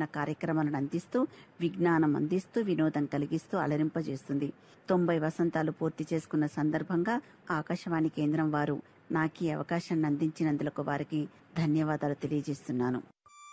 విభిన్నమైన కార్యక్రమాలను అందిస్తూ విజ్ఞానం అందిస్తూ వినోదం కలిగిస్తూ అలరింపజేస్తుంది తొంభై వసంతాలు పూర్తి చేసుకున్న సందర్భంగా ఆకాశవాణి కేంద్రం వారు నాకు ఈ అవకాశాన్ని అందించినందులకు వారికి ధన్యవాదాలు తెలియజేస్తున్నాను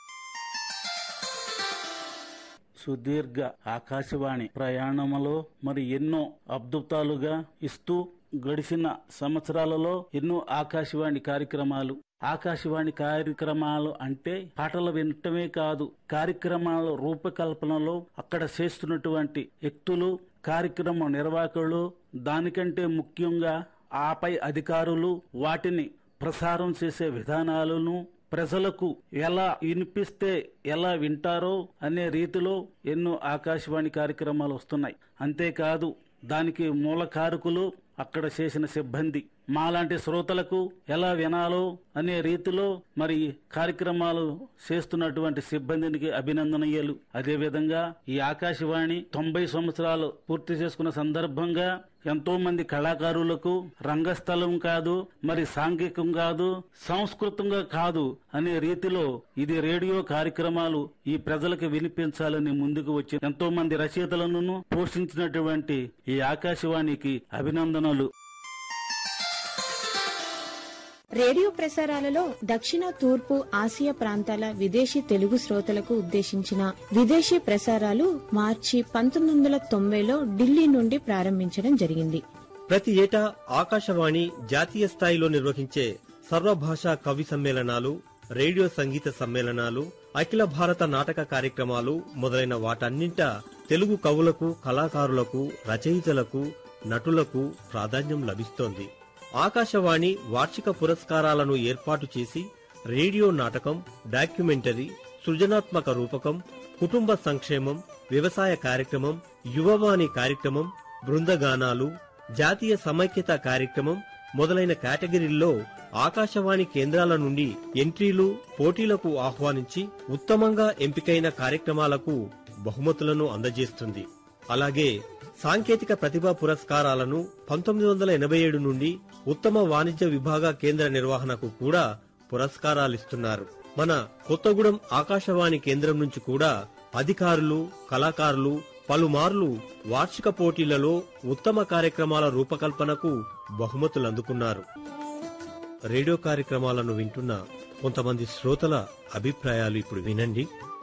సుదీర్ఘ ఆకాశవాణి ప్రయాణములో మరి ఎన్నో అద్భుతాలుగా ఇస్తూ గడిచిన సంవత్సరాలలో ఎన్నో ఆకాశవాణి కార్యక్రమాలు ఆకాశవాణి కార్యక్రమాలు అంటే పాటలు వినటమే కాదు కార్యక్రమాల రూపకల్పనలో అక్కడ చేస్తున్నటువంటి వ్యక్తులు కార్యక్రమ నిర్వాహకులు దానికంటే ముఖ్యంగా ఆపై అధికారులు వాటిని ప్రసారం చేసే విధానాలను ప్రజలకు ఎలా వినిపిస్తే ఎలా వింటారో అనే రీతిలో ఎన్నో ఆకాశవాణి కార్యక్రమాలు వస్తున్నాయి అంతేకాదు దానికి మూల కారకులు అక్కడ చేసిన సిబ్బంది మాలాంటి శ్రోతలకు ఎలా వినాలో అనే రీతిలో మరి కార్యక్రమాలు చేస్తున్నటువంటి సిబ్బందికి అభినందనీయాలు అదేవిధంగా ఈ ఆకాశవాణి తొంభై సంవత్సరాలు పూర్తి చేసుకున్న సందర్భంగా ఎంతో మంది కళాకారులకు రంగస్థలం కాదు మరి సాంఘికం కాదు సంస్కృతంగా కాదు అనే రీతిలో ఇది రేడియో కార్యక్రమాలు ఈ ప్రజలకు వినిపించాలని ముందుకు వచ్చి ఎంతో మంది రచయితలను పోషించినటువంటి ఈ ఆకాశవాణికి అభినందనలు రేడియో ప్రసారాలలో దక్షిణ తూర్పు ఆసియా ప్రాంతాల విదేశీ తెలుగు శ్రోతలకు ఉద్దేశించిన విదేశీ ప్రసారాలు మార్చి పంతొమ్మిది వందల తొంభైలో ఢిల్లీ నుండి ప్రారంభించడం జరిగింది ప్రతి ఏటా ఆకాశవాణి జాతీయ స్థాయిలో నిర్వహించే సర్వభాషా కవి సమ్మేళనాలు రేడియో సంగీత సమ్మేళనాలు అఖిల భారత నాటక కార్యక్రమాలు మొదలైన వాటన్నింట తెలుగు కవులకు కళాకారులకు రచయితలకు నటులకు ప్రాధాన్యం లభిస్తోంది ఆకాశవాణి వార్షిక పురస్కారాలను ఏర్పాటు చేసి రేడియో నాటకం డాక్యుమెంటరీ సృజనాత్మక రూపకం కుటుంబ సంక్షేమం వ్యవసాయ కార్యక్రమం యువవాణి కార్యక్రమం బృందగానాలు జాతీయ సమైక్యత కార్యక్రమం మొదలైన కేటగిరీల్లో ఆకాశవాణి కేంద్రాల నుండి ఎంట్రీలు పోటీలకు ఆహ్వానించి ఉత్తమంగా ఎంపికైన కార్యక్రమాలకు బహుమతులను అందజేస్తుంది అలాగే సాంకేతిక ప్రతిభా పురస్కారాలను పంతొమ్మిది వందల ఎనభై ఏడు నుండి ఉత్తమ వాణిజ్య విభాగ కేంద్ర నిర్వహణకు కూడా పురస్కారాలిస్తున్నారు మన కొత్తగూడెం ఆకాశవాణి కేంద్రం నుంచి కూడా అధికారులు కళాకారులు పలుమార్లు వార్షిక పోటీలలో ఉత్తమ కార్యక్రమాల రూపకల్పనకు బహుమతులు అందుకున్నారు రేడియో కార్యక్రమాలను వింటున్న కొంతమంది శ్రోతల అభిప్రాయాలు ఇప్పుడు వినండి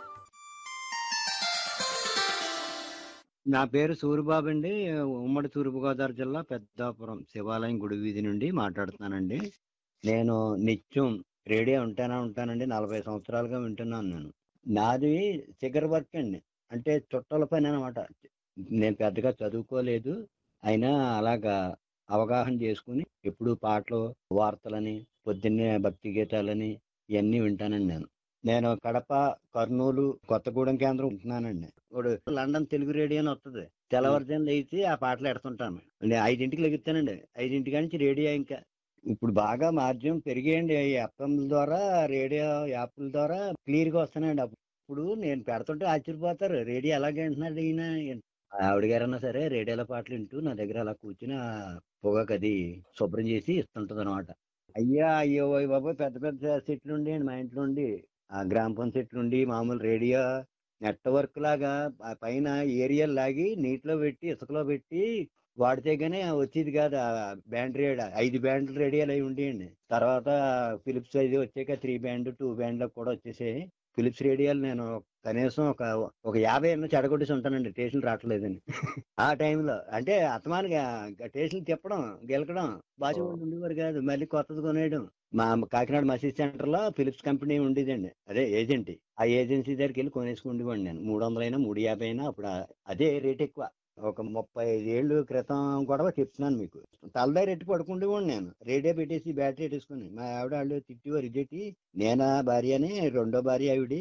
నా పేరు సూరిబాబు అండి ఉమ్మడి తూర్పుగోదావరి జిల్లా పెద్దాపురం శివాలయం గుడి వీధి నుండి మాట్లాడుతున్నానండి నేను నిత్యం రేడియో ఉంటానే ఉంటానండి నలభై సంవత్సరాలుగా వింటున్నాను నేను నాది సిగర్ వర్క్ అండి అంటే చుట్టల పని అనమాట నేను పెద్దగా చదువుకోలేదు అయినా అలాగా అవగాహన చేసుకుని ఎప్పుడు పాటలు వార్తలని పొద్దున్నే భక్తి గీతాలని ఇవన్నీ వింటానండి నేను నేను కడప కర్నూలు కొత్తగూడెం కేంద్రం ఉంటున్నానండి ఇప్పుడు లండన్ తెలుగు రేడియో అని వస్తుంది తెల్లవారుజాము లేచి ఆ పాటలు ఎడుతుంటాను నేను ఐదింటికి లెగుతానండి ఐదింటికి నుంచి రేడియో ఇంకా ఇప్పుడు బాగా మాధ్యం పెరిగాయండి ఈ ఎఫ్ఎంల ద్వారా రేడియో యాప్ల ద్వారా క్లియర్ గా వస్తున్నాయండి అప్పుడు నేను పెడుతుంటే ఆశ్చర్యపోతారు రేడియో ఎలాగే వింటున్నాడు ఈయన ఆవిడ గారన్నా సరే రేడియోలో పాటలు వింటూ నా దగ్గర అలా కూర్చుని ఆ పొగకు అది శుభ్రం చేసి ఇస్తుంటది అనమాట అయ్యా అయ్యో అయ్య బాబోయ్ పెద్ద పెద్ద సెట్లు ఉండేయండి మా ఇంట్లో ఉండి ఆ గ్రామ్ ఫోన్ సెట్లు ఉండి మామూలు రేడియో నెట్వర్క్ లాగా ఆ పైన ఏరియల్ లాగి నీటిలో పెట్టి ఇసుకలో పెట్టి వాడితే గానీ వచ్చేది కాదు ఆ బ్యాండ్ రేడియో ఐదు బ్యాండ్లు రేడియోలు అవి ఉండేయండి తర్వాత ఫిలిప్స్ అది వచ్చాక త్రీ బ్యాండ్ టూ బ్యాండ్ కూడా వచ్చేసాయి ఫిలిప్స్ రేడియోలు నేను కనీసం ఒక ఒక యాభై ఎన్నో చెడగొట్టేసి ఉంటానండి స్టేషన్ రావట్లేదని ఆ టైంలో అంటే అత్తమానికి స్టేషన్ తిప్పడం గెలకడం బాగా ఉండేవారు కాదు మళ్ళీ కొత్తది కొనేయడం మా కాకినాడ మసీద్ సెంటర్ లో ఫిలిప్స్ కంపెనీ ఉండేదండి అదే ఏజెంట్ ఆ ఏజెన్సీ దగ్గరికి వెళ్ళి కొనేసుకుండేవాడిని నేను మూడు వందలైనా మూడు యాభై అయినా అప్పుడు ఆ- అదే రేట్ ఎక్కువ ఒక ముప్పై ఐదు ఏళ్ళు క్రితం కూడా చెప్తున్నాను మీకు తలదారి ఎట్టి పడుకుండేవాడిని నేను రేడియో పెట్టేసి బ్యాటరీ పెట్టేసుకుని మా ఆవిడ వాళ్ళు తిట్టేవారు ఇదేటి నేనా భార్య అని రెండో భార్య ఆవిడి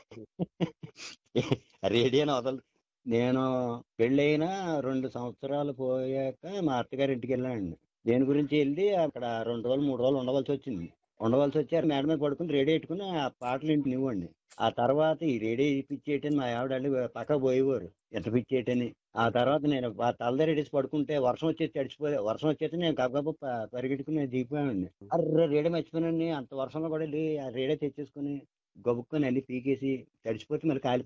రేడియోని వదలదు నేను పెళ్ళైన రెండు సంవత్సరాలు పోయాక మా అత్తగారి ఇంటికి వెళ్ళానండి దేని గురించి వెళ్ళి అక్కడ రెండు రోజులు మూడు రోజులు ఉండవలసి వచ్చింది ఉండవలసి వచ్చారు మేడ మీద పడుకుని రేడియో పెట్టుకుని ఆ పాటలు ఇంటి ఇవ్వండి ఆ తర్వాత ఈ రేడియో పిచ్చేయటని మా ఆవిడ వాళ్ళు పక్క పోయేవారు ఎంత పిచ్చేయటని ఆ తర్వాత నేను ఆ తలదారి రెడీసి పడుకుంటే వర్షం వచ్చేసి తడిచిపోయా వర్షం వచ్చేసి నేను గబగబ ప- పరిగెట్టుకుని నేను దిగిపోయానండి అర్రే రేడియో మర్చిపోయానండి అంత వర్షంలో కూడా వెళ్ళి ఆ రేడియో తెచ్చేసుకుని గబుక్కుని అన్ని పీకేసి తడిచిపోతే మళ్ళీ కాలి